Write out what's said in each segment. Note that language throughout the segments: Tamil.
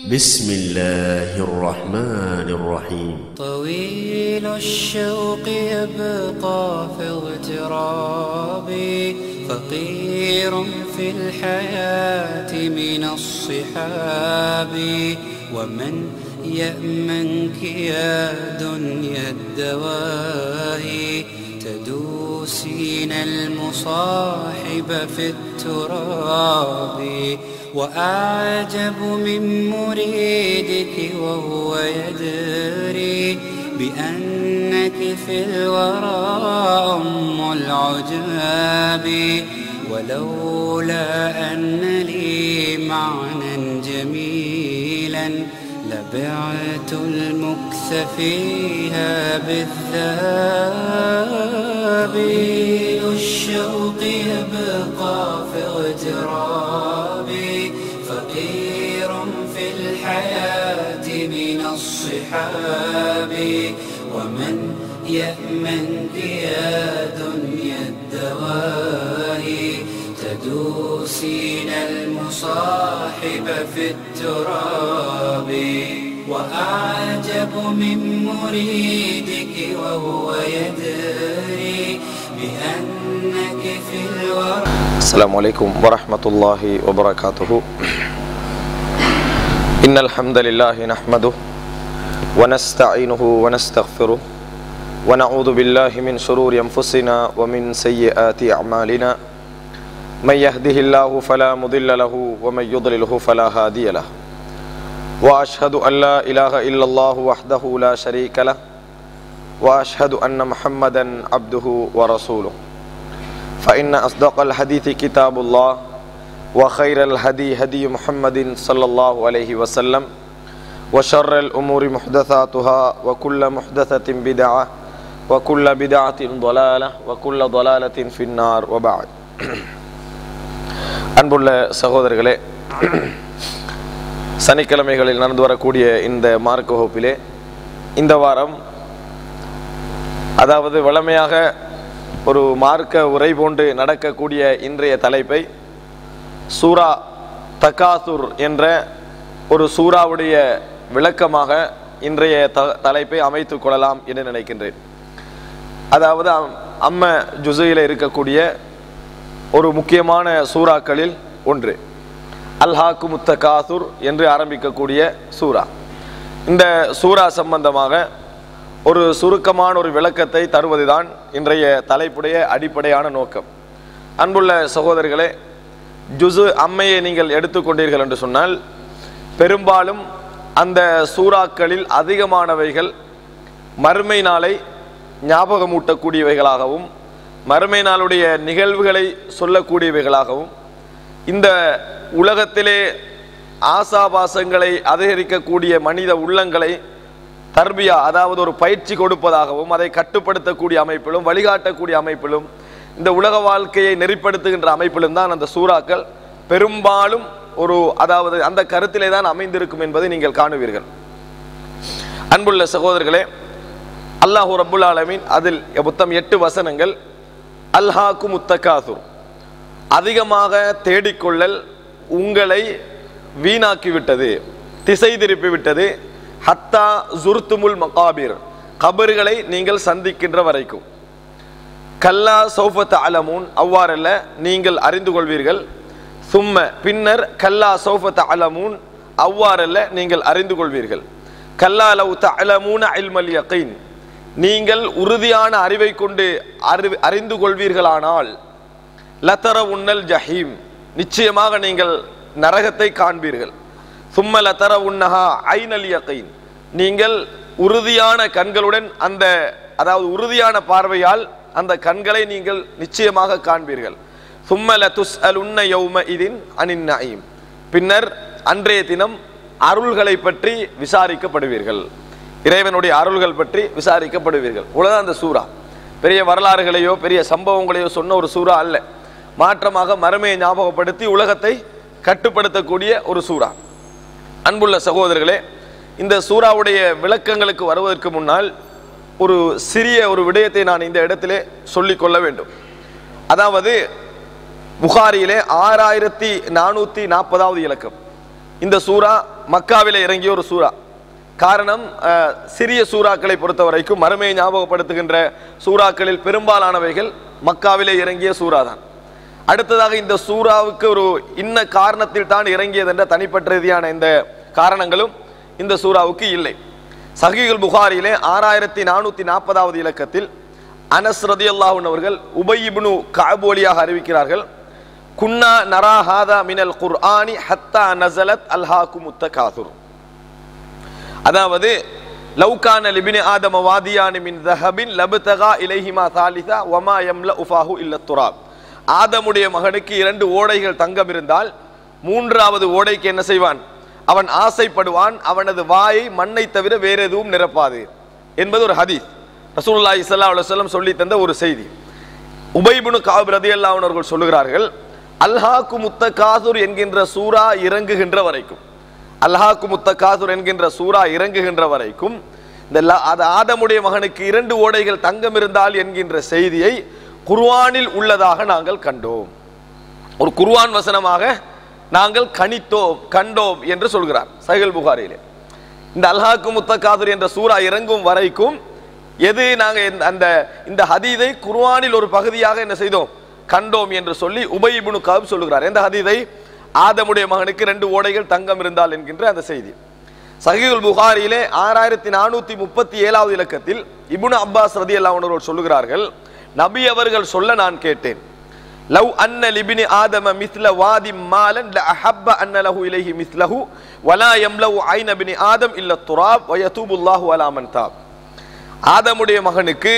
بسم الله الرحمن الرحيم طويل الشوق يبقى في اغترابي فقير في الحياة من الصحاب ومن يأمنك يا دنيا الدواهي تدوسين المصاحب في التراب وأعجب من مريدك وهو يدري بأنك في الورى أم العجاب ولولا أن لي معنى جميلا لبعت المكث فيها بالذهب الشوق يبقى في اغترابي فقير في الحياة من الصحاب ومن يأمنك يا دنيا الدواهي تدوسين المصاحب في التراب وأعجب من مريدك وهو يدري بأنك في الورى السلام عليكم ورحمة الله وبركاته إن الحمد لله نحمده ونستعينه ونستغفره ونعوذ بالله من شرور أنفسنا ومن سيئات أعمالنا من يهده الله فلا مضل له ومن يضلله فلا هادي له وأشهد أن لا إله إلا الله وحده لا شريك له وأشهد أن محمدا عبده ورسوله فإن أصدق الحديث كتاب الله وخير الهدي هدي محمد صلى الله عليه وسلم وشر الأمور محدثاتها وكل محدثة بدعة وكل بدعة ضلالة وكل ضلالة في النار وبعد அன்புள்ள சகோதரர்களே சனிக்கிழமைகளில் நடந்து வரக்கூடிய இந்த மார்க்க வகுப்பிலே இந்த வாரம் அதாவது வளமையாக ஒரு மார்க்க உரை போன்று நடக்கக்கூடிய இன்றைய தலைப்பை சூரா தகாசுர் என்ற ஒரு சூறாவுடைய விளக்கமாக இன்றைய த தலைப்பை அமைத்துக் கொள்ளலாம் என்று நினைக்கின்றேன் அதாவது அம்- அம்ம ஜுசையில் இருக்கக்கூடிய ஒரு முக்கியமான சூறாக்களில் ஒன்று அல்ஹாக்கு முத்தகாசுர் என்று ஆரம்பிக்கக்கூடிய சூரா இந்த சூரா சம்பந்தமாக ஒரு சுருக்கமான ஒரு விளக்கத்தை தருவதுதான் இன்றைய தலைப்புடைய அடிப்படையான நோக்கம் அன்புள்ள சகோதரர்களே ஜுசு அம்மையை நீங்கள் எடுத்துக்கொண்டீர்கள் என்று சொன்னால் பெரும்பாலும் அந்த சூறாக்களில் அதிகமானவைகள் மறுமை நாளை ஞாபகமூட்டக்கூடியவைகளாகவும் மறுமை நாளுடைய நிகழ்வுகளை சொல்லக்கூடியவைகளாகவும் இந்த உலகத்திலே ஆசாபாசங்களை அதிகரிக்கக்கூடிய மனித உள்ளங்களை தர்பியா அதாவது ஒரு பயிற்சி கொடுப்பதாகவும் அதை கட்டுப்படுத்தக்கூடிய அமைப்பிலும் வழிகாட்டக்கூடிய அமைப்பிலும் இந்த உலக வாழ்க்கையை நெறிப்படுத்துகின்ற அமைப்பிலும் தான் அந்த சூறாக்கள் பெரும்பாலும் ஒரு அதாவது அந்த கருத்திலே தான் அமைந்திருக்கும் என்பதை நீங்கள் காணுவீர்கள் அன்புள்ள சகோதரர்களே அல்லாஹூ ரப்புல் ஆலமீன் அதில் மொத்தம் எட்டு வசனங்கள் அல்ஹாக்கு முத்தகாசுர் அதிகமாக தேடிக்கொள்ளல் உங்களை வீணாக்கி விட்டது திசை திருப்பி விட்டது ஹத்தா ஜுர்துமுல் மகாபிர் கபறுகளை நீங்கள் சந்திக்கின்ற வரைக்கும் கல்லா சௌஃபத் அலமூன் அவ்வாறல்ல நீங்கள் அறிந்து கொள்வீர்கள் சும்ம பின்னர் கல்லா சௌஃபத் அலமூன் அவ்வாறல்ல நீங்கள் அறிந்து கொள்வீர்கள் கல்லா லவ் தஅலமூன இல்மல் யகீன் நீங்கள் உறுதியான அறிவை கொண்டு அறி அறிந்து கொள்வீர்களானால் லத்தர உன்னல் ஜஹீம் நிச்சயமாக நீங்கள் நரகத்தை காண்பீர்கள் சும்ம லத்தர உன்னஹா ஐனல் யகீன் நீங்கள் உறுதியான கண்களுடன் அந்த அதாவது உறுதியான பார்வையால் அந்த கண்களை நீங்கள் நிச்சயமாக காண்பீர்கள் சும்ம லதுஸ் அல் உன்ன யௌம இதின் அனின் நயீம் பின்னர் அன்றைய தினம் அருள்களை பற்றி விசாரிக்கப்படுவீர்கள் இறைவனுடைய அருள்கள் பற்றி விசாரிக்கப்படுவீர்கள் உலகம் அந்த சூறா பெரிய வரலாறுகளையோ பெரிய சம்பவங்களையோ சொன்ன ஒரு சூறா அல்ல மாற்றமாக மறுமையை ஞாபகப்படுத்தி உலகத்தை கட்டுப்படுத்தக்கூடிய ஒரு சூறா அன்புள்ள சகோதரர்களே இந்த சூறாவுடைய விளக்கங்களுக்கு வருவதற்கு முன்னால் ஒரு சிறிய ஒரு விடயத்தை நான் இந்த இடத்திலே சொல்லிக் கொள்ள வேண்டும் அதாவது புகாரியிலே ஆறாயிரத்தி நானூற்றி நாற்பதாவது இலக்கம் இந்த சூரா மக்காவிலே இறங்கிய ஒரு சூரா காரணம் அஹ், சிறிய சூறாக்களை பொறுத்த வரைக்கும் மறுமையை ஞாபகப்படுத்துகின்ற சூறாக்களில் பெரும்பாலானவைகள் மக்காவிலே இறங்கிய சூறா தான் அடுத்ததாக இந்த சூறாவுக்கு ஒரு இன்ன காரணத்தில் தான் இறங்கியது என்ற தனிப்பட்ட ரீதியான இந்த காரணங்களும் இந்த சூறாவுக்கு இல்லை சஹீகுல் புகாரியிலே ஆறாயிரத்தி நானூற்றி நாற்பதாவது இலக்கத்தில் அனஸ் ரதியல்லாஹுன் அவர்கள் உபயிப்னு காபோலியாக அறிவிக்கிறார்கள் குன்னா நரா ஹாதா மினல் குர்ஆனி ஹத்தா நசலத் அல்ஹாக்கு முத்த காதுர் அதாவது லவ்கான லிபினி ஆதம வாதியானி மின் தஹபின் லபுதகா இலைஹிமா தாலிதா வமா யம்ல உஃபாஹு இல்ல துராப் ஆதமுடைய மகனுக்கு இரண்டு ஓடைகள் தங்கம் இருந்தால் மூன்றாவது ஓடைக்கு என்ன செய்வான் அவன் ஆசைப்படுவான் அவனது வாயை மண்ணை தவிர வேற எதுவும் நிரப்பாது என்பது ஒரு ஹதீஸ் ரசூலுல்லாஹி ஸல்லல்லாஹு அலைஹி வஸல்லம் சொல்லி தந்த ஒரு செய்தி உபைபுனு காப் ரதியல்லாஹு அன்ஹு அவர்கள் சொல்லுகிறார்கள் அல்ஹாக்கு முத்த காதுர் என்கின்ற சூரா இறங்குகின்ற வரைக்கும் அல்ஹாக்கு முத்த காதுர் என்கின்ற சூரா இறங்குகின்ற வரைக்கும் இந்த ல- அது ஆதமுடைய மகனுக்கு இரண்டு ஓடைகள் தங்கம் இருந்தால் என்கின்ற செய்தியை குர்ஆனில் உள்ளதாக நாங்கள் கண்டோம் ஒரு குர்ஆன் வசனமாக நாங்கள் கணித்தோம் கண்டோம் என்று சொல்கிறார் சஹில் புகாரியிலே இந்த அல்ஹாக்கு முத்தகாதுர் என்ற சூரா இறங்கும் வரைக்கும் எது நாங்கள் இந்த- அந்த இந்த ஹதீதை குர்ஆனில் ஒரு பகுதியாக என்ன செய்தோம் கண்டோம் என்று சொல்லி உபை இப்னு கஅப் சொல்லுகிறார் எந்த ஹதீதை ஆதமுடைய மகனுக்கு ரெண்டு ஓடைகள் தங்கம் இருந்தால் என்கின்ற அந்த செய்தி சஹீல் புகாரியிலே ஆறாயிரத்தி நானூத்தி முப்பத்தி ஏழாவது இலக்கத்தில் இப்னு அப்பாஸ் ரதி அவர்கள் சொல்லுகிறார்கள் நபி அவர்கள் சொல்ல நான் கேட்டேன் லவ் அன்ன லிபினி ஆதம மிஸ்ல வாதி மாலன் ல அஹப்ப அன்ன லஹு இலைஹி மிஸ்லஹு வலா யம்லவு ஐன பினி ஆதம் இல்ல துராப் வயதூபுல்லாஹு அலா மன் தாப் ஆதமுடைய மகனுக்கு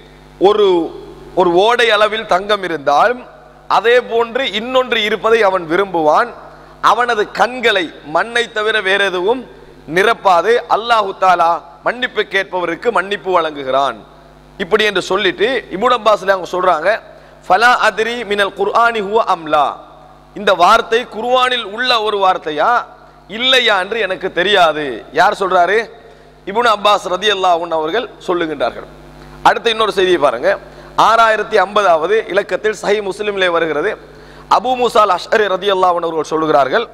ஒரு ஒரு ஓடை அளவில் தங்கம் இருந்தால் அதே போன்று இன்னொன்று இருப்பதை அவன் விரும்புவான் அவனது கண்களை மண்ணை தவிர வேற எதுவும் நிரப்பாது அல்லாஹு தாலா மன்னிப்பு கேட்பவருக்கு மன்னிப்பு வழங்குகிறான் இப்படி என்று சொல்லிட்டு இபுன் அப்பாஸ்ல அவங்க சொல்றாங்க ஃபலா அதிரி மினல் குர்ஆனி ஹுவ அம்லா இந்த வார்த்தை குர்ஆனில் உள்ள ஒரு வார்த்தையா இல்லையா என்று எனக்கு தெரியாது யார் சொல்றாரு இப்னு அப்பாஸ் ரதியல்லாஹு அவர்கள் சொல்லுகின்றார்கள் அடுத்து இன்னொரு செய்தியை பாருங்க ஆறாயிரத்தி ஐம்பதாவது இலக்கத்தில் சஹி முஸ்லிம்லே வருகிறது அபு மூசால் அஷ்அரி ரதியல்லாஹு அவர்கள் சொல்லுகிறார்கள்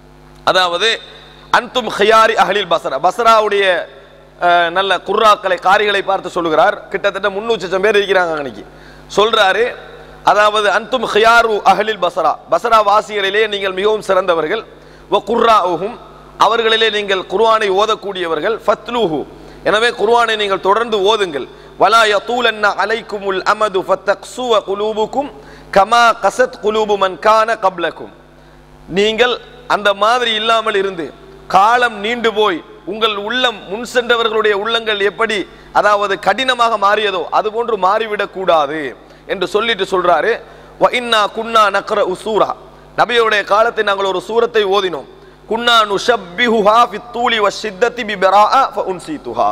அதாவது அன்தும் ஹியாரி அஹ்லில் பஸ்ரா பஸ்ராவுடைய அஹ், நல்ல குர்ராக்களை காரிகளை பார்த்து சொல்லுகிறார் கிட்டத்தட்ட முன்னூற்றி லட்சம் பேர் இருக்கிறாங்க அன்னைக்கு சொல்றாரு அதாவது அன்தும் ஹியாரு அஹ்லில் பஸ்ரா பஸ்ரா வாசிகளிலே நீங்கள் மிகவும் சிறந்தவர்கள் வ குர்ராஉஹும் அவர்களிலே நீங்கள் குர்ஆனை ஓதக்கூடியவர்கள் ஃபத்லூஹு எனவே குர்ஆனை நீங்கள் தொடர்ந்து ஓதுங்கள் வலா யதூலன்ன அலைக்குமுல் அமது ஃபத்தக்ஸுவ குலூபுக்கும் கமா கசத் குலூபு மன் கான கப்லக்கும் நீங்கள் அந்த மாதிரி இல்லாமல் இருந்து காலம் நீண்டு போய் உங்கள் உள்ளம் முன் சென்றவர்களுடைய உள்ளங்கள் எப்படி அதாவது கடினமாக மாறியதோ அது போன்று மாறிவிடக் கூடாது என்று சொல்லிட்டு சொல்றாரு "வ இன்னா குன்னா நக்ர உசூரா நபியுடைய காலத்தை நாங்கள் ஒரு சூரத்தை ஓதினோம் குன்னா நுஷப்பிஹுஹா ஃபித் தூலி வஷித்தத்தி பிபராஅ ஃபஉன்சிதுஹா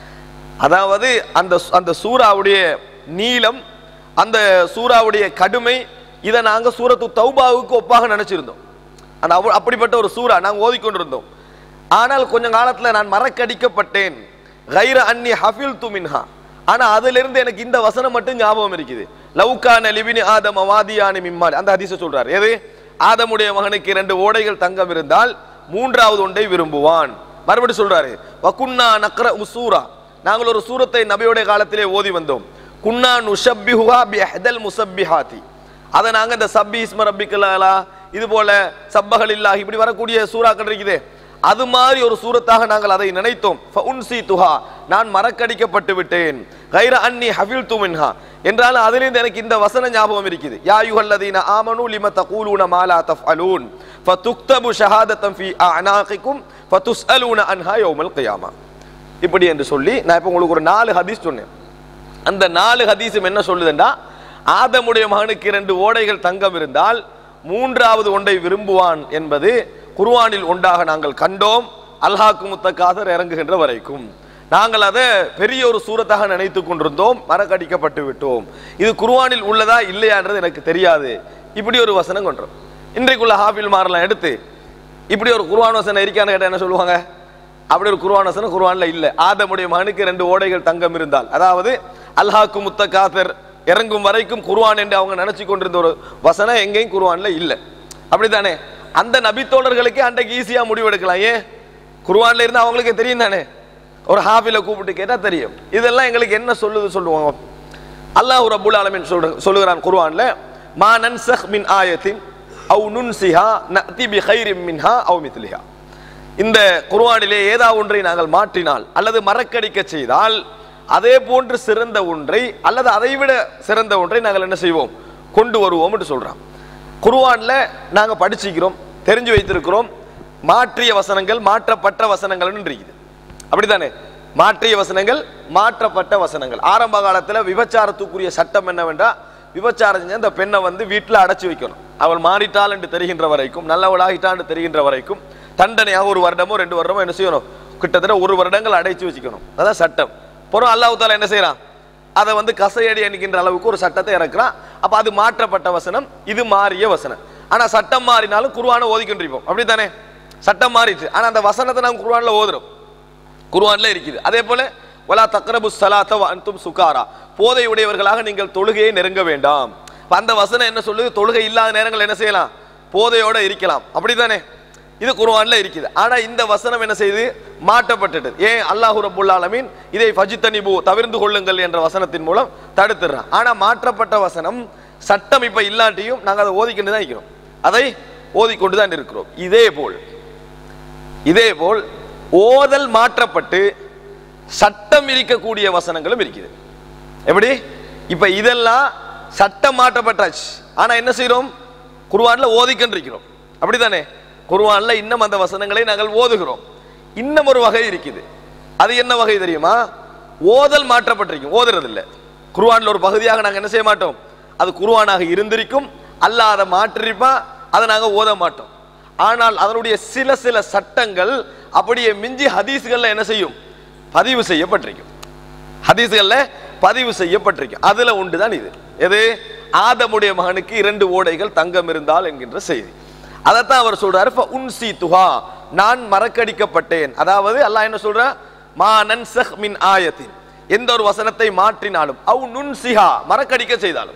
அதாவது அந்த அந்த சூறாவுடைய நீளம் அந்த சூறாவுடைய கடுமை இதை நாங்க சூரத்து தௌபாவுக்கு ஒப்பாக நினைச்சிருந்தோம் அந்த அவ- அப்படிப்பட்ட ஒரு சூறா நாங்க ஓதிக்கொண்டிருந்தோம் ஆனால் கொஞ்ச காலத்துல நான் மறக்கடிக்கப்பட்டேன் கைர அன்னி ஹஃபில் மின்ஹா ஆனா அதிலிருந்து எனக்கு இந்த வசனம் மட்டும் ஞாபகம் இருக்குது லவ்கான லிபினி ஆதம் அவாதியானி மிம்மால் அந்த ஹதீஸை சொல்றார் எது ஆதமுடைய மகனுக்கு இரண்டு ஓடைகள் தங்கம் இருந்தால் மூன்றாவது ஒன்றை விரும்புவான் மறுபடி சொல்றாரு வகுன்னா நக்ர உசூரா நாங்கள் ஒரு சூரத்தை நபியுடைய காலத்திலே ஓதி வந்தோம் குன்னா நுஷப்பிஹுஹா பிஹதல் முசப்பிஹாதி அதை நாங்க இந்த சப்பி இஸ்ம ரப்பிக்கலா இது போல சப்பகள் இல்லாஹ் இப்படி வரக்கூடிய சூறாக்கள் இருக்குதே அது மாதிரி ஒரு சூரத்தாக நாங்கள் அதை நினைத்தோம் ஃபஉன்சி துஹா நான் மறக்கடிக்கப்பட்டு விட்டேன் கைர அன்னி ஹஃபில் மின்ஹா என்றாலும் அதிலிருந்து எனக்கு இந்த வசன ஞாபகம் இருக்குது யா யுஹல்லதீன ஆமனு லிம தகூலூன மா லா தஃஅலூன் ஃபதுக்தபு ஷஹாதத்தம் ஃபீ அஅனாகிக்கும் ஃபதுஸ்அலூன அன்ஹா யௌமல் கியாமா இப்படி என்று சொல்லி நான் இப்போ உங்களுக்கு ஒரு நாலு ஹதீஸ் சொன்னேன் அந்த நாலு ஹதீஸும் என்ன சொல்லுதுண்டா ஆதமுடைய மகனுக்கு இரண்டு ஓடைகள் தங்கம் இருந்தால் மூன்றாவது ஒன்றை விரும்புவான் என்பது குர்ஆனில் ஒன்றாக நாங்கள் கண்டோம் அல்ஹாக்கு முத்தக்காதர் இறங்குகின்ற வரைக்கும் நாங்கள் அதை பெரிய ஒரு சூரத்தாக நினைத்து கொண்டிருந்தோம் மறக்கடிக்கப்பட்டு விட்டோம் இது குர்ஆனில் உள்ளதா இல்லையான்றது எனக்கு தெரியாது இப்படி ஒரு வசனம் கொண்டோம் இன்றைக்குள்ள ஹாஃபில் மாறலாம் எடுத்து இப்படி ஒரு குர்ஆன் வசனம் இருக்கான்னு கேட்டால் என்ன சொல்லுவாங்க அப்படி ஒரு குர்ஆன் வசனம் குர்ஆன்ல இல்ல ஆதமுடைய மகனுக்கு ரெண்டு ஓடைகள் தங்கம் இருந்தால் அதாவது அல்ஹாக்கு முத்த காதர் இறங்கும் வரைக்கும் குர்ஆன் என்று அவங்க நினைச்சு கொண்டிருந்த ஒரு வசனம் எங்கேயும் குர்ஆன்ல இல்ல அப்படித்தானே அந்த நபித்தோழர்களுக்கு அன்றைக்கு ஈஸியா முடிவெடுக்கலாம் ஏன் குர்ஆன்ல இருந்து அவங்களுக்கு தெரியும் தானே ஒரு ஹாஃபில கூப்பிட்டு கேட்டா தெரியும் இதெல்லாம் எங்களுக்கு என்ன சொல்லுது சொல்லுவாங்க அல்லாஹ் ரப்புல் ஆலமீன் சொல்ற சொல்லுகிறான் குர்ஆன்ல மா நன்சஹ் மின் ஆயத்தின் அவு நுன்சிஹா நஅதி பி கைரிம் மின்ஹா அவு மித்லிஹா இந்த குர்ஆனிலே ஏதாவது ஒன்றை நாங்கள் மாற்றினால் அல்லது மறக்கடிக்க செய்தால் அதே போன்று சிறந்த ஒன்றை அல்லது அதைவிட சிறந்த ஒன்றை நாங்கள் என்ன செய்வோம் கொண்டு வருவோம் என்று சொல்றான் குர்ஆன்ல நாங்க படிச்சுக்கிறோம் தெரிஞ்சு வைத்திருக்கிறோம் மாற்றிய வசனங்கள் மாற்றப்பட்ட வசனங்கள் இருக்குது அப்படித்தானே மாற்றிய வசனங்கள் மாற்றப்பட்ட வசனங்கள் ஆரம்ப காலத்துல விபச்சாரத்துக்குரிய சட்டம் என்னவென்றால் விபச்சாரம் செஞ்ச அந்த பெண்ணை வந்து வீட்டில் அடைச்சி வைக்கணும் அவள் மாறிட்டாள் என்று தெரிகின்ற வரைக்கும் நல்லவளாகிட்டாள் என்று தெரிகின்ற வரைக்கும் தண்டனையாக ஒரு வருடமோ ரெண்டு வருடமோ என்ன செய்யணும் கிட்டத்தட்ட ஒரு வருடங்கள் அடைச்சு வச்சுக்கணும் அதான் சட்டம் புறம் அல்லாஹ் தாலா என்ன செய்யறான் அதை வந்து கசையடி அணிக்கின்ற அளவுக்கு ஒரு சட்டத்தை இறக்குறான் அப்ப அது மாற்றப்பட்ட வசனம் இது மாறிய வசனம் ஆனா சட்டம் மாறினாலும் குருவான ஓதிக்கொண்டிருப்போம் அப்படித்தானே சட்டம் மாறிச்சு ஆனா அந்த வசனத்தை நாங்க குருவான்ல ஓதுறோம் குர்ஆன்ல இருக்குது அதே போல வலா தக்ரபு ஸலாத்த வ அன்தும் சுகாரா போதை உடையவர்களாக நீங்கள் தொழுகையை நெருங்க வேண்டாம் அப்ப அந்த வசனம் என்ன சொல்லுது தொழுகை இல்லாத நேரங்கள் என்ன செய்யலாம் போதையோட இருக்கலாம் அப்படிதானே இது குர்ஆன்ல இருக்குது ஆனா இந்த வசனம் என்ன செய்து மாற்றப்பட்டது ஏன் அல்லாஹ் ரப்புல் ஆலமீன் இதை ஃபஜித்தனிபு தவிர்ந்து கொள்ளுங்கள் என்ற வசனத்தின் மூலம் தடுத்துறான் ஆனா மாற்றப்பட்ட வசனம் சட்டம் இப்ப இல்லாட்டியும் நாங்க அதை ஓதிக்கிட்டு தான் இருக்கிறோம் அதை ஓதிக்கொண்டு தான் இருக்கிறோம் இதே போல் இதேபோல் ஓதல் மாற்றப்பட்டு சட்டம் இருக்கக்கூடிய வசனங்களும் இருக்குது எப்படி இப்ப இதெல்லாம் சட்டம் மாற்றப்பட்டாச்சு ஆனா என்ன செய்றோம் குர்ஆன்ல ஓதிக்கொண்டிருக்கிறோம் அப்படிதானே குர்ஆன்ல இன்னும் அந்த வசனங்களை நாங்கள் ஓதுகிறோம் இன்னும் ஒரு வகை இருக்குது அது என்ன வகை தெரியுமா ஓதல் மாற்றப்பட்டிருக்கும் ஓதுறது இல்ல குர்ஆன்ல ஒரு பகுதியாக நாங்க என்ன செய்ய மாட்டோம் அது குர்ஆனாக இருந்திருக்கும் அல்லாஹ் அதை மாற்றிருப்பா அதை நாங்க ஓத மாட்டோம் ஆனால் அதனுடைய சில சில சட்டங்கள் அப்படியே மிஞ்சி ஹதீஸ்கள்ல என்ன செய்யும் பதிவு செய்யப்பட்டிருக்கும் ஹதீஸ்கள்ல பதிவு செய்யப்பட்டிருக்கும் அதுல உண்டுதான் இது எது ஆதமுடைய மகனுக்கு இரண்டு ஓடைகள் தங்கம் இருந்தால் என்கின்ற செய்தி அதைத்தான் அவர் சொல்றாரு உன்சி துஹா நான் மறக்கடிக்கப்பட்டேன் அதாவது அல்லாஹ் என்ன சொல்ற மா நன்சஹ் மின் ஆயத்தின் எந்த ஒரு வசனத்தை மாற்றினாலும் அவ் நுன்சிஹா மறக்கடிக்க செய்தாலும்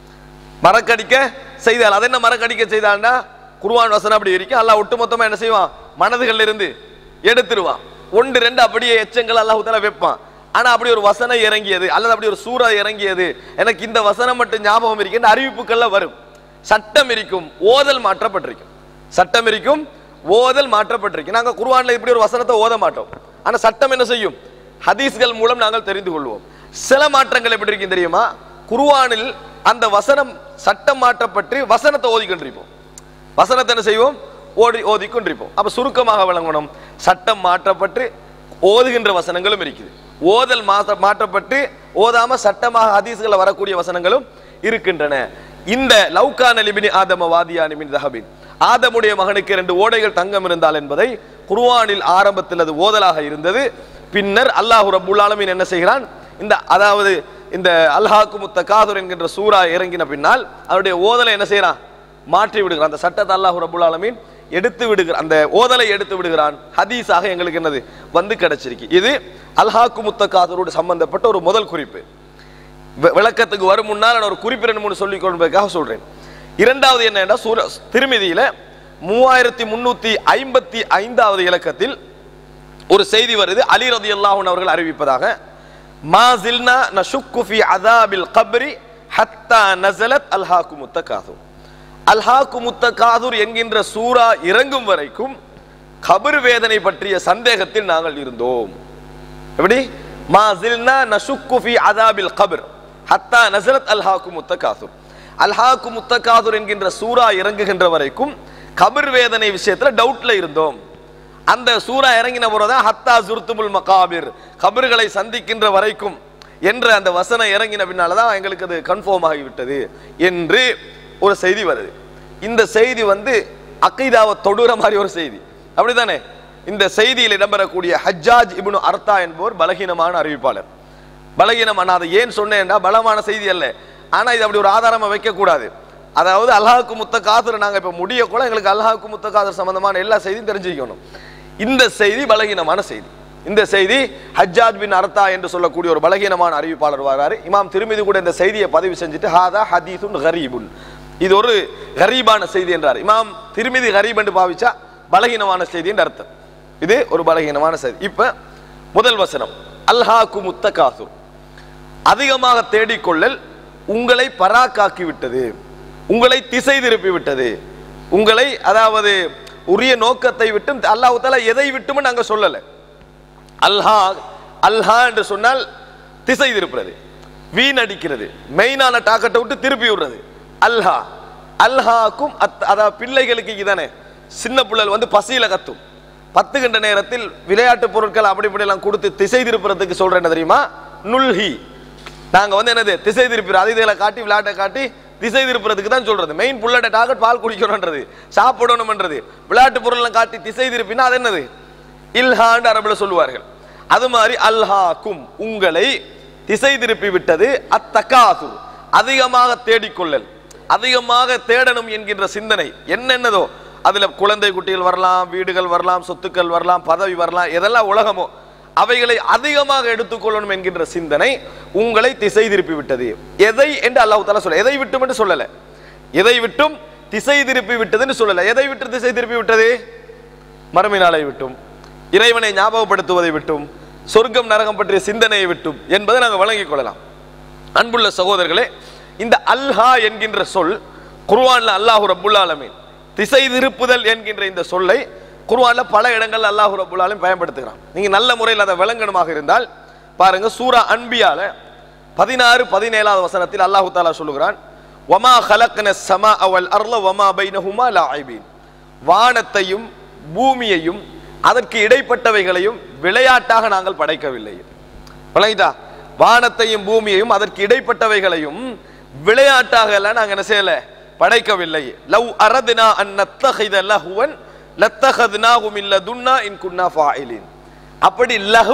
மறக்கடிக்க செய்தால் அது என்ன மறக்கடிக்க செய்தால்னா குர்ஆன் வசனம் அப்படி இருக்கு அல்லாஹ் ஒட்டுமொத்தமா என்ன செய்வான் மனதுகள்ல இருந்து எடுத்துருவான் ஒன்று ரெண்டு அப்படியே எச்சங்கள் அல்லாஹ் தஆலா வைப்பான் ஆனா அப்படி ஒரு வசனம் இறங்கியது அல்லது அப்படி ஒரு சூறா இறங்கியது எனக்கு இந்த வசனம் மட்டும் ஞாபகம் இருக்கு அறிவிப்புகள்ல வரும் சட்டம் இருக்கும் ஓதல் மாற்றப்பட்டிருக்கும் சட்டம் இருக்கும் ஓதல் மாற்றப்பட்டிருக்கு நாங்க குர்ஆன்ல இப்படி ஒரு வசனத்தை ஓத மாட்டோம் ஆனா சட்டம் என்ன செய்யும் ஹதீஸ்கள் மூலம் நாங்கள் தெரிந்து கொள்வோம் சில மாற்றங்கள் எப்படி இருக்கும் தெரியுமா குர்ஆனில் அந்த வசனம் சட்டம் மாற்றப்பட்டு வசனத்தை ஓதிக்கொண்டிருப்போம் வசனத்தை என்ன செய்வோம் ஓடி ஓதிக்கொண்டிருப்போம் அப்ப சுருக்கமாக விளங்கணும் சட்டம் மாற்றப்பட்டு ஓதுகின்ற வசனங்களும் இருக்குது ஓதல் மாற்ற மாற்றப்பட்டு ஓதாம சட்டமாக ஹதீஸ்களை வரக்கூடிய வசனங்களும் இருக்கின்றன இந்த லௌகான லிபினி ஆதம வாதியானி மின் தஹபின் ஆதமுடைய மகனுக்கு இரண்டு ஓடைகள் தங்கம் இருந்தால் என்பதை குர்ஆனில் ஆரம்பத்தில் அது ஓதலாக இருந்தது பின்னர் அல்லாஹ் ரப்புல் ஆலமீன் என்ன செய்கிறான் இந்த அதாவது இந்த அல்ஹாக்கு முத்த காதுர் என்கின்ற சூரா இறங்கின பின்னால் அவருடைய ஓதலை என்ன செய்யறான் மாற்றி விடுகிறான் அந்த சட்டத்தை அல்லாஹ் ரப்புல் ஆலமீன் எடுத்து விடுகிறான் அந்த ஓதலை எடுத்து விடுகிறான் ஹதீஸாக எங்களுக்கு என்னது வந்து கிடைச்சிருக்கு இது அல்ஹாக்கு முத்த காதுரோடு சம்பந்தப்பட்ட ஒரு முதல் குறிப்பு வி- விளக்கத்துக்கு வரும் முன்னால் நான் ஒரு குறிப்பு ரெண்டு மூணு சொல்லிக் கொள்வதற்காக சொல்றேன் இரண்டாவது என்னன்னா சூர திருமதியில மூவாயிரத்தி முன்னூத்தி ஐம்பத்தி ஐந்தாவது இலக்கத்தில் ஒரு செய்தி வருது அலி ரதியல்லாஹு அவர்கள் அறிவிப்பதாக மா ஜில்னா நஷுக்கு ஃபி அதாபில் கப்ரி ஹத்தா நஸலத் அல்ஹாக்கு முத்தகாதுர் அல்ஹாக்கு முத்தகாதுர் என்கின்ற சூரா இறங்கும் வரைக்கும் கபர் வேதனை பற்றிய சந்தேகத்தில் நாங்கள் இருந்தோம் எப்படி மா ஜில்னா நஷுக்கு ஃபி அதாபில் கபர் ஹத்தா நஸலத் அல்ஹாக்கு முத்தகாதுர் அல்ஹாக்கு முத்தகாதுர் என்கின்ற சூரா இறங்குகின்ற வரைக்கும் கபர் வேதனை விஷயத்துல டவுட்ல இருந்தோம் அந்த சூரா இறங்கின போறதான் ஹத்தா ஜுர்துமுல் மகாபிர் கபர்களை சந்திக்கின்ற வரைக்கும் என்ற அந்த வசனம் இறங்கின பின்னால தான் எங்களுக்கு அது கன்ஃபார்ம் ஆகிவிட்டது என்று ஒரு செய்தி வருது இந்த செய்தி வந்து அக்கைதாவை தொடுற மாதிரி ஒரு செய்தி அப்படிதானே இந்த செய்தியில் இடம்பெறக்கூடிய ஹஜ்ஜாஜ் இப்னு அர்த்தா என்பவர் பலகீனமான அறிவிப்பாளர் பலகீனம் நான் அதை ஏன் சொன்னேன்னா பலமான செய்தி அல்ல ஆனா இது அப்படி ஒரு ஆதாரமா வைக்க கூடாது அதாவது அல்லாஹ்க்கு முத்த காதர் நாங்க இப்ப முடிய கூட எங்களுக்கு அல்லாஹ்க்கு முத்த காதர் சம்பந்தமான எல்லா செய்தியும் தெரிஞ்சுக்கணும் இந்த செய்தி பலகீனமான செய்தி இந்த செய்தி ஹஜ்ஜாஜ் பின் அர்த்தா என்று சொல்லக்கூடிய ஒரு பலகீனமான அறிவிப்பாளர் வராரு இமாம் திருமிதி கூட இந்த செய்தியை பதிவு செஞ்சுட்டு ஹாதா ஹதீசுன் கரீபுன் இது ஒரு கரீபான செய்தி என்றார் இமாம் திருமிதி கரீப் என்று பாவிச்சா பலகீனமான செய்தி என்று அர்த்தம் இது ஒரு பலகீனமான செய்தி இப்ப முதல் வசனம் அல்ஹாக்கு முத்தகாசு அதிகமாக தேடிக்கொள்ளல் உங்களை பராக்காக்கி விட்டது உங்களை திசை திருப்பி விட்டது உங்களை அதாவது உரிய நோக்கத்தை விட்டும் அல்லாஹ் தாலா எதை விட்டும் நாங்க சொல்லல அல்ஹா அல்ஹா என்று சொன்னால் திசை திருப்புறது வீணடிக்கிறது மெயினான டாக்கெட்டை விட்டு திருப்பி விடுறது அல்ஹா அல்ஹாக்கும் அத் அதாவது பிள்ளைகளுக்கு இதானே சின்ன பிள்ளைகள் வந்து பசியில கத்தும் பத்துகின்ற நேரத்தில் விளையாட்டு பொருட்கள் அப்படி இப்படி எல்லாம் கொடுத்து திசை திருப்புறதுக்கு சொல்றேன் என்ன தெரியுமா நுல்ஹி நாங்க வந்து என்னது திசை திருப்பி அது இதில் காட்டி விளையாட்டை காட்டி திசை திருப்புறதுக்கு தான் சொல்றது மெயின் புல்லட்ட டார்கெட் பால் குடிக்கணும்ன்றது சாப்பிடணும்ன்றது விளையாட்டு பொருள்லாம் காட்டி திசை திருப்பினா அது என்னது இல்ஹாண்டு அரபுல சொல்லுவார்கள் அது மாதிரி அல்ஹாக்கும் உங்களை திசை திருப்பி விட்டது அத்தகாசு அதிகமாக தேடிக்கொள்ளல் அதிகமாக தேடணும் என்கின்ற சிந்தனை என்னென்னதோ அதுல குழந்தை குட்டிகள் வரலாம் வீடுகள் வரலாம் சொத்துக்கள் வரலாம் பதவி வரலாம் எதெல்லாம் உலகமோ அவைகளை அதிகமாக எடுத்துக்கொள்ளணும் என்கின்ற சிந்தனை உங்களை திசை திருப்பி விட்டது எதை என்று அல்லாஹ் தாலா சொல்ல எதை விட்டும் என்று சொல்லல எதை விட்டும் திசை திருப்பி விட்டதுன்னு சொல்லல எதை விட்டு திசை திருப்பி விட்டது மறுமையினாலை விட்டும் இறைவனை ஞாபகப்படுத்துவதை விட்டும் சொர்க்கம் நரகம் பற்றிய சிந்தனையை விட்டும் என்பதை நாங்கள் வழங்கிக் கொள்ளலாம் அன்புள்ள சகோதரர்களே இந்த அல்ஹா என்கின்ற சொல் குர்ஆன்ல அல்லாஹு ரப்புல் ஆலமீன் திசை திருப்புதல் என்கின்ற இந்த சொல்லை குர்ஆன்ல பல இடங்கள்ல அல்லாஹு ரப்புல் ஆலமீன் பயன்படுத்துகிறான் நீங்க நல்ல முறையில் அதை விளங்கணுமாக இருந்தால் பாருங்க சூரா அன்பியால பதினாறு பதினேழாவது வசனத்தில் அல்லாஹு தாலா சொல்லுகிறான் வமா ஹலக்ன சமா அவல் அர்ல வமா பைனஹுமா லாயிபீன் வானத்தையும் பூமியையும் அதற்கு இடைப்பட்டவைகளையும் விளையாட்டாக நாங்கள் படைக்கவில்லை விளங்கிட்டா வானத்தையும் பூமியையும் அதற்கு இடைப்பட்டவைகளையும் விளையாட்டாக எல்லாம் நாங்க என்ன செய்யல படைக்கவில்லை லவ் அரதுனா அன் நத்தஹித லஹுவன் லத்தஹத்னாஹு மின் லதுன்னா இன் குன்னா ஃபாயிலின் அப்படி லஹு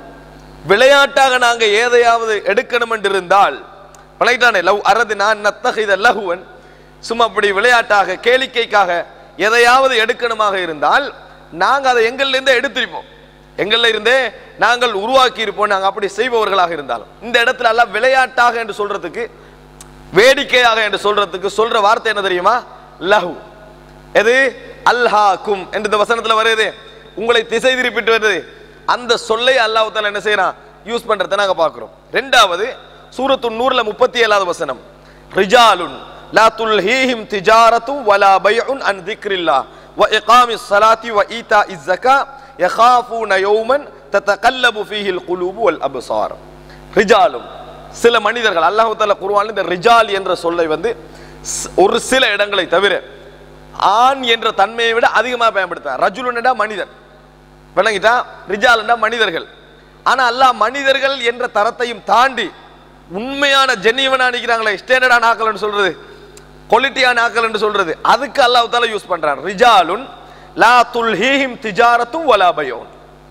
விளையாட்டாக நாங்க எதையாவது எடுக்கணும் என்று இருந்தால் விளையாட்டானே லவ் அரதுனா அன் நத்தஹித லஹுவன் சும்மா அப்படி விளையாட்டாக கேளிக்கைக்காக எதையாவது எடுக்கணுமாக இருந்தால் நாங்க அதை எங்கள்ல இருந்தே எடுத்திருப்போம் எங்கள்ல இருந்தே நாங்கள் உருவாக்கி இருப்போம் நாங்க அப்படி செய்பவர்களாக இருந்தாலும் இந்த இடத்துல எல்லாம் விளையாட்டாக என்று சொல்றதுக்கு வேடிக்கையாக என்று சொல்றதுக்கு சொல்ற வார்த்தை என்ன தெரியுமா லஹு எது அல்ஹாக்கும் என்று இந்த வசனத்துல வருது உங்களை திசை திருப்பிட்டு வருது அந்த சொல்லை அல்லாஹ் தாலா என்ன செய்யறான் யூஸ் பண்றதை நாங்க பார்க்கிறோம் ரெண்டாவது சூரத்து நூறுல முப்பத்தி ஏழாவது வசனம் ரிஜாலுன் லா துல்ஹீஹிம் திஜாரத்தும் வலா பைஉன் அன் திக்ரில்லா வ இகாமிஸ் ஸலாத்தி வ ஈதாஇஸ் ஸகா யகாஃபூன யௌமன் ததகல்லபு ஃபீஹில் குலூபு வல் அப்சார் ரிஜாலும் சில மனிதர்கள் அல்லாஹ் தாலா குர்ஆன்ல இந்த ரிஜால் என்ற சொல்லை வந்து ஸ்- ஒரு சில இடங்களை தவிர ஆண் என்ற தன்மையை விட அதிகமாக பயன்படுத்த ரஜுலுன்டா மனிதன் விளங்கிட்டா ரிஜாலுண்டா மனிதர்கள் ஆனா அல்லாஹ் மனிதர்கள் என்ற தரத்தையும் தாண்டி உண்மையான ஜென்னிவனா நினைக்கிறாங்களே ஸ்டாண்டர்டான ஆக்கல்னு சொல்றது குவாலிட்டியான ஆக்கல்னு சொல்றது அதுக்கு அல்லாஹ் தாலா யூஸ் பண்றான் ரிஜாலுன் லா துல்ஹீஹிம் திஜாரத்தும் வலா பயோன்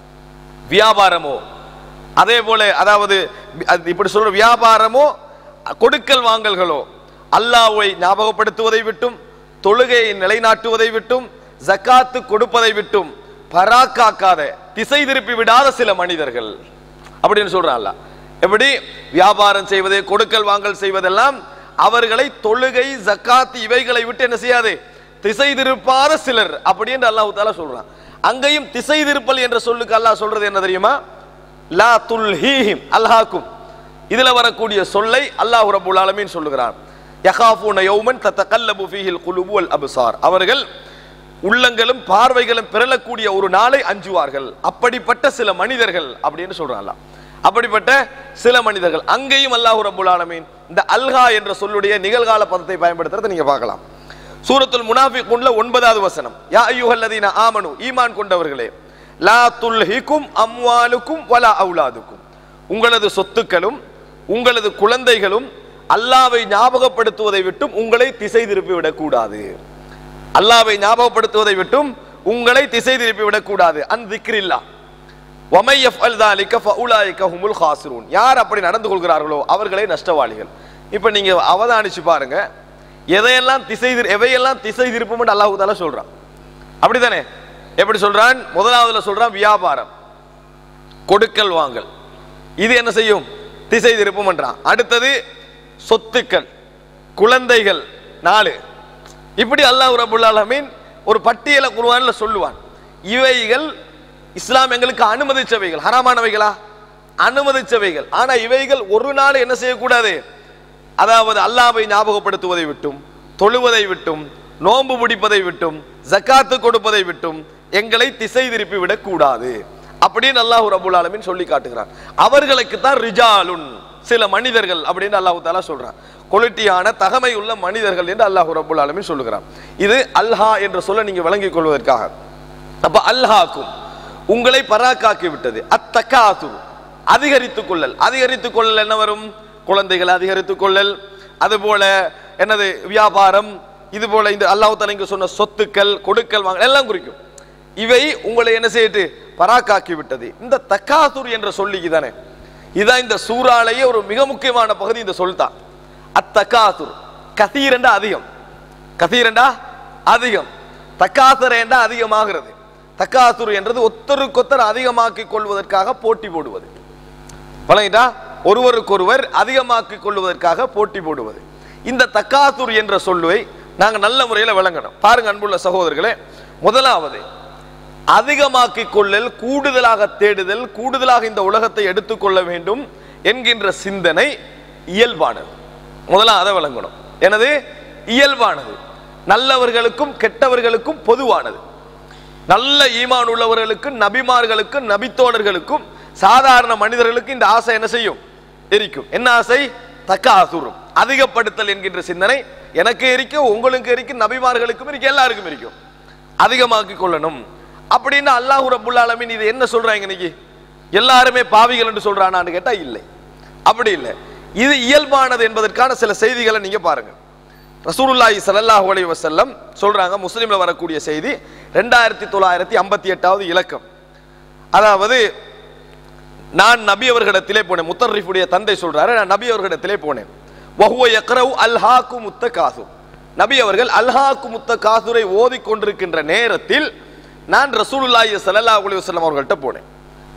வியாபாரமோ அதே போல அதாவது அது இப்படி சொல்ற வியாபாரமோ கொடுக்கல் வாங்கல்களோ அல்லாஹ்வை ஞாபகப்படுத்துவதை விட்டும் தொழுகையை நிலைநாட்டுவதை விட்டும் ஜக்காத்து கொடுப்பதை விட்டும் பராக்காக்காத திசை திருப்பி விடாத சில மனிதர்கள் அப்படின்னு சொல்றான் அல்லாஹ் எப்படி வியாபாரம் செய்வது கொடுக்கல் வாங்கல் செய்வதெல்லாம் அவர்களை தொழுகை ஜக்காத் இவைகளை விட்டு என்ன செய்யாது திசை திருப்பாத சிலர் அப்படின்னு அல்லாஹ் தாலா சொல்றான் அங்கேயும் திசை திருப்பல் என்ற சொல்லுக்கு அல்லாஹ் சொல்றது என்ன தெரியுமா லா துல்ஹீஹிம் அல்ஹாக்கும் இதுல வரக்கூடிய சொல்லை அல்லாஹ் ரப்பல் ஆலமீன் சொல்லுகிறான் யகாஃபூன யௌமன் தத்தகல்லபு ஃபீஹில் குலுபு வல் அப்சார் அவர்கள் உள்ளங்களும் பார்வைகளும் பிறலக்கூடிய ஒரு நாளை அஞ்சுவார்கள் அப்படிப்பட்ட சில மனிதர்கள் அப்படின்னு சொல்றான் அல்லாஹ் அப்படிப்பட்ட சில மனிதர்கள் அங்கேயும் அல்லாஹ் ரப்பல் ஆலமீன் இந்த அல்ஹா என்ற சொல்லுடைய நிகழ்கால பதத்தை பயன்படுத்துறதை நீங்க பார்க்கலாம் சூரத்துல் முனாஃபிகுன்ல ஒன்பதாவது வசனம் யா அய்யுஹல்லதீன ஆமனு ஈமான் கொண்டவர்களே லா துல்ஹிக்கும் அம்வாலுக்கும் வலா அவுலாதுக்கும் உங்களது சொத்துக்களும் உங்களது குழந்தைகளும் அல்லாவை ஞாபகப்படுத்துவதை விட்டும் உங்களை திசை திருப்பி விடக்கூடாது அல்லாவை ஞாபகப்படுத்துவதை விட்டும் உங்களை திசை திருப்பி விடக்கூடாது அன் திக்ரில்லா வமை யஃப்அல் ذلك فاولئك هم الخاسرون யார் அப்படி நடந்து கொள்கிறார்களோ அவர்களே நஷ்டவாளிகள் இப்போ நீங்க அவதானிச்சு பாருங்க எதையெல்லாம் திசை திரு- எவையெல்லாம் திசை திருப்பும் அல்லாஹ் தாலா சொல்றான் அப்படிதானே எப்படி சொல்றான் முதலாவதுல சொல்றான் வியாபாரம் கொடுக்கல் வாங்கல் இது என்ன செய்யும் திசை திருப்பம்ன்றான் அடுத்தது சொத்துக்கள் குழந்தைகள் நாலு இப்படி அல்லாஹ் ரபுல் ஆலமீன் ஒரு பட்டியலை குருவான்ல சொல்லுவான் இவைகள் இஸ்லாம் எங்களுக்கு அனுமதிச்சவைகள் ஹராமானவைகளா அனுமதிச்சவைகள் ஆனா இவைகள் ஒரு நாள் என்ன செய்யக்கூடாது அதாவது அல்லாவை ஞாபகப்படுத்துவதை விட்டும் தொழுவதை விட்டும் நோன்பு பிடிப்பதை விட்டும் ஜக்காத்து கொடுப்பதை விட்டும் எங்களை திசை திருப்பி விடக் கூடாது அப்படின்னு அல்லாஹ் ரபுல் ஆலமீன் சொல்லி காட்டுகிறான் அவர்களுக்கு தான் ரிஜாலுன் சில மனிதர்கள் அப்படின்னு அல்லாஹ் தாலா சொல்றான் குவாலிட்டியான தகமை உள்ள மனிதர்கள் என்று அல்லாஹ் ரபுல் ஆலமீன் சொல்லுகிறான் இது அல்ஹா என்ற சொல்ல நீங்க விளங்கிக் கொள்வதற்காக அப்ப அல்ஹாக்கும் உங்களை பராக்காக்கி விட்டது அத்தக்காசு அதிகரித்துக் கொள்ளல் அதிகரித்துக் கொள்ளல் என்ன வரும் குழந்தைகளை அதிகரித்துக் கொள்ளல் அதுபோல என்னது வியாபாரம் இது போல இந்த அல்லாஹ் தஆலா இங்க சொன்ன சொத்துக்கள் கொடுக்கல் வாங்க எல்லாம் குறிக்கும் இவை உங்களை என்ன செய்யிட்டு பராக்காக்கி விட்டது இந்த தக்காசுர் என்ற சொல்லிக்கு தானே இதான் இந்த சூறாலேயே ஒரு மிக முக்கியமான பகுதி இந்த சொல் தான் அத்தக்காசுர் கசீரண்டா அதிகம் கசீரண்டா அதிகம் தக்காசரேண்டா அதிகமாகிறது தக்காசுர் என்றது ஒத்தருக்கொத்தர் அதிகமாக்கிக் கொள்வதற்காக போட்டி போடுவது வழங்கிட்டா ஒருவருக்கொருவர் அதிகமாக்கிக் கொள்வதற்காக போட்டி போடுவது இந்த தக்காசுர் என்ற சொல்லுவை நாங்க நல்ல முறையில் விளங்கணும் பாருங்க அன்புள்ள சகோதரர்களே முதலாவது அதிகமாக்கிக் கொள்ளல் கூடுதலாக தேடுதல் கூடுதலாக இந்த உலகத்தை எடுத்துக்கொள்ள வேண்டும் என்கின்ற சிந்தனை இயல்பானது முதல்ல அதை விளங்கணும் எனது இயல்பானது நல்லவர்களுக்கும் கெட்டவர்களுக்கும் பொதுவானது நல்ல ஈமான் உள்ளவர்களுக்கும் நபிமார்களுக்கும் நபித்தோழர்களுக்கும் சாதாரண மனிதர்களுக்கு இந்த ஆசை என்ன செய்யும் எரிக்கும் என்ன ஆசை தக்க ஆசுரும் அதிகப்படுத்தல் என்கின்ற சிந்தனை எனக்கு இருக்கும் உங்களுக்கு இருக்கும் நபிமார்களுக்கும் இருக்கும் எல்லாருக்கும் இருக்கும் அதிகமாக்கிக் கொள்ளணும் அப்படின்னு அல்லாஹ் ரப்புல் ஆலமீன் இது என்ன சொல்றாங்க இன்னைக்கு எல்லாருமே பாவிகள் என்று சொல்றானான்னு கேட்டா இல்லை அப்படி இல்லை இது இயல்பானது என்பதற்கான சில செய்திகளை நீங்க பாருங்க ரசூலுல்லாஹி ஸல்லல்லாஹு அலைஹி வஸல்லம் சொல்றாங்க முஸ்லிம்ல வரக்கூடிய செய்தி ரெண்டாயிரத்தி தொள்ளாயிரத்தி ஐம்பத்தி எட்டாவது இலக்கம் அதாவது நான் நபி அவர்களிடத்திலே போனேன் முத்தர்ரிஃபுடைய தந்தை சொல்றாரு நான் நபி அவர்களிடத்திலே போனேன் வஹுவ யக்ரவு அல்ஹாக்கு முத்த காசு நபி அவர்கள் அல்ஹாக்கு முத்த காசுரை ஓதிக் கொண்டிருக்கின்ற நேரத்தில் நான் ரசூலுல்லாஹி ஸல்லல்லாஹு அலைஹி வஸல்லம் அவர்கள்ட்ட போனேன்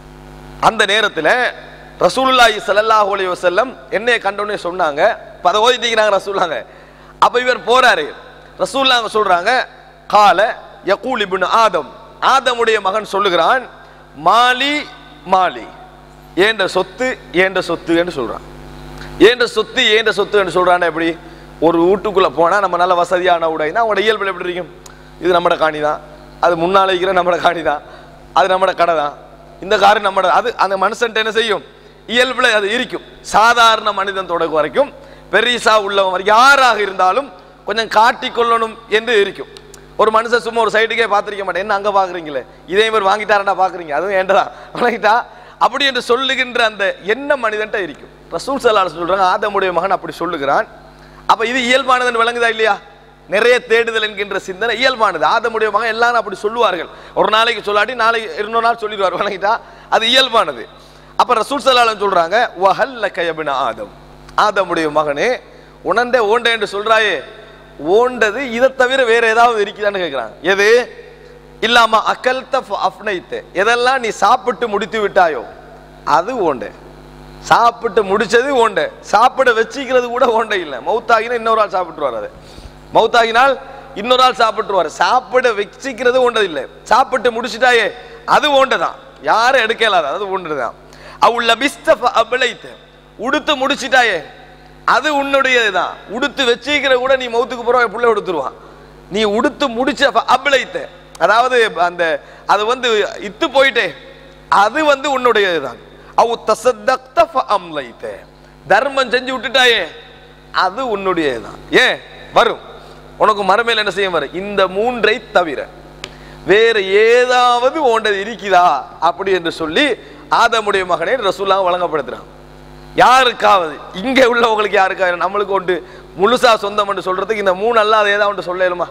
அந்த நேரத்தில் ரசூலுல்லாஹி ஸல்லல்லாஹு அலைஹி வஸல்லம் என்னைய கண்டோன்னே சொன்னாங்க இப்ப அதை ஓதிட்டீங்கிறாங்க ரசூல்லாங்க அப்ப இவர் போறாரு ரசூல்லாங்க சொல்றாங்க கால யகூல் இப்னு ஆதம் ஆதமுடைய மகன் சொல்லுகிறான் மாலி மாலி ஏண்ட சொத்து ஏண்ட சொத்து என்று சொல்றான் ஏண்ட சொத்து ஏண்ட சொத்து என்று சொல்றான் எப்படி ஒரு வீட்டுக்குள்ள போனா நம்ம நல்ல வசதியான உடைனா அவங்களோட இயல்புல எப்படி இருக்கும் இது நம்மட காணி தான் அது முன்னால இருக்கிற நம்மட காணி தான் அது நம்மட கடை தான் இந்த காரு நம்மட அது அந்த மனுஷன்ட்ட என்ன செய்யும் இயல்புல அது இருக்கும் சாதாரண மனிதன் தொடக்க வரைக்கும் பெரிசா உள்ளவன் வரைக்கும் யாராக இருந்தாலும் கொஞ்சம் காட்டிக் கொள்ளணும் என்று இருக்கும் ஒரு மனுஷன் சும்மா ஒரு சைடுக்கே பார்த்திருக்க மாட்டேன் என்ன அங்க பாக்குறீங்களே இதே இவர் வாங்கிட்டாரண்டா பாக்குறீங்க அதுவும் ஏண்டதான் வாங்கிட்டா அப்படி என்று சொல்லுகின்ற அந்த என்ன மனிதன்ட்ட இருக்கும் ரசூல் சலால் சொல்றாங்க ஆதமுடைய மகன் அப்படி சொல்லுகிறான் அப்ப இது இயல்பானதுன்னு விளங்குதா இல்லையா நிறைய தேடுதல் என்கின்ற சிந்தனை இயல்பானது ஆதமுடைய மகன் எல்லாரும் அப்படி சொல்லுவார்கள் ஒரு நாளைக்கு சொல்லாட்டி நாளைக்கு இன்னொரு நாள் சொல்லிடுவார் விளங்கிட்டா அது இயல்பானது அப்ப ரசூல் சலாலம் சொல்றாங்க வஹல்ல கயபின ஆதம் ஆதமுடைய மகனே உணர்ந்தே ஓண்டே என்று சொல்றாயே ஓண்டது இதை தவிர வேற ஏதாவது இருக்குதான்னு கேட்கிறாங்க எது இல்லாம அக்கல்த அஃப்னைத்து எதெல்லாம் நீ சாப்பிட்டு முடித்து விட்டாயோ அது ஓண்டை சாப்பிட்டு முடிச்சது ஓண்டை சாப்பிட வச்சிக்கிறது கூட ஓண்டை இல்லை மௌத்தாகினா இன்னொரு ஆள் சாப்பிட்டுருவார் அது மௌத்தாகினால் இன்னொரு ஆள் சாப்பிட்டுருவார் சாப்பிட வச்சிக்கிறது ஓண்டது இல்லை சாப்பிட்டு முடிச்சிட்டாயே அது ஓண்டை தான் யாரும் எடுக்கலாத அது ஓண்டது தான் அவுள்ள பிஸ்தஃப் அபிளைத்து உடுத்து முடிச்சிட்டாயே அது உன்னுடையது தான் உடுத்து வச்சிக்கிற கூட நீ மௌத்துக்கு போற புள்ள உடுத்துருவான் நீ உடுத்து முடிச்ச அபிளைத்த அதாவது அந்த அது வந்து இத்து போயிட்டே அது வந்து உன்னுடையது தான் அவு தசத்தக்த அம்லைத்த தர்மம் செஞ்சு விட்டுட்டாயே அது உன்னுடையது தான் ஏன் வரும் உனக்கு மரமேல் என்ன செய்ய வரும் இந்த மூன்றை தவிர வேற ஏதாவது ஓண்டது இருக்குதா அப்படி என்று சொல்லி ஆதமுடைய மகனை ரசூல்லா வழங்கப்படுத்துறான் யாருக்காவது இங்கே உள்ளவங்களுக்கு யாருக்காவது நம்மளுக்கு ஒன்று முழுசா சொந்தம் என்று சொல்றதுக்கு இந்த மூணு அல்லாத ஏதாவது ஒன்று சொல்ல இயலுமா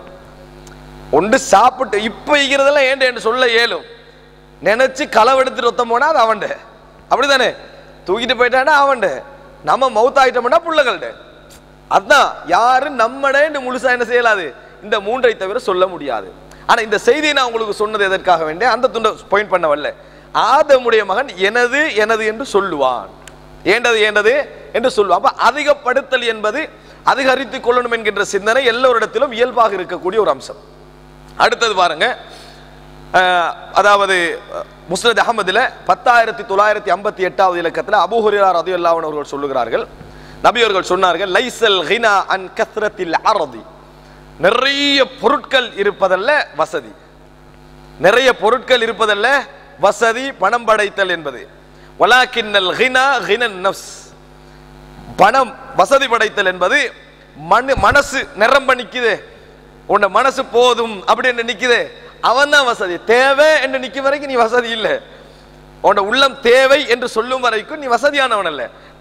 ஒன்று சாப்பிட்டு இப்ப இருக்கிறதெல்லாம் ஏண்ட என்று சொல்ல இயலும் நினைச்சு களவெடுத்துட்டு ஒத்தம் போனா அது அவன்ட அப்படிதானே தூக்கிட்டு போயிட்டானா அவன்ட நம்ம மவுத் ஆயிட்டோம்னா புள்ளகள்ட அதான் யாரும் நம்மடேன்னு முழுசா என்ன செய்யலாது இந்த மூன்றை தவிர சொல்ல முடியாது ஆனா இந்த செய்தியை நான் உங்களுக்கு சொன்னது எதற்காக வேண்டிய அந்த துண்டை பாயிண்ட் பண்ண வரல ஆதமுடைய மகன் எனது எனது என்று சொல்லுவான் ஏண்டது ஏண்டது என்று சொல்லுவான் அப்ப அதிகப்படுத்தல் என்பது அதிகரித்துக் கொள்ளணும் என்கின்ற சிந்தனை எல்லோரிடத்திலும் இயல்பாக இருக்கக்கூடிய ஒரு அம்சம் அடுத்தது பாருங்க அஹ், அதாவது முஸ்னத் அகமதுல பத்தாயிரத்தி தொள்ளாயிரத்தி ஐம்பத்தி எட்டாவது இலக்கத்தில் அபூ ஹுரைரா ரதியல்லாஹு அன்ஹு அவர்கள் சொல்லுகிறார்கள் நபி அவர்கள் சொன்னார்கள் லைசல் ஹினா அன் கஸ்ரத்தில் அரதி நிறைய பொருட்கள் இருப்பதல்ல வசதி நிறைய பொருட்கள் இருப்பதல்ல வசதி பணம் படைத்தல் என்பது வலாக்கின்னல் ஹினா ஹினன் நஃப்ஸ் பணம் வசதி படைத்தல் என்பது மனு மனசு நிரம்ப நிக்குது உன்னை மனசு போதும் அப்படின்னு நிக்குது அவன் தான் வசதி தேவை என்று நிக்கும் வரைக்கும் நீ வசதி இல்லை உன்னோட உள்ளம் தேவை என்று சொல்லும் வரைக்கும் நீ வசதியானவன் அல்ல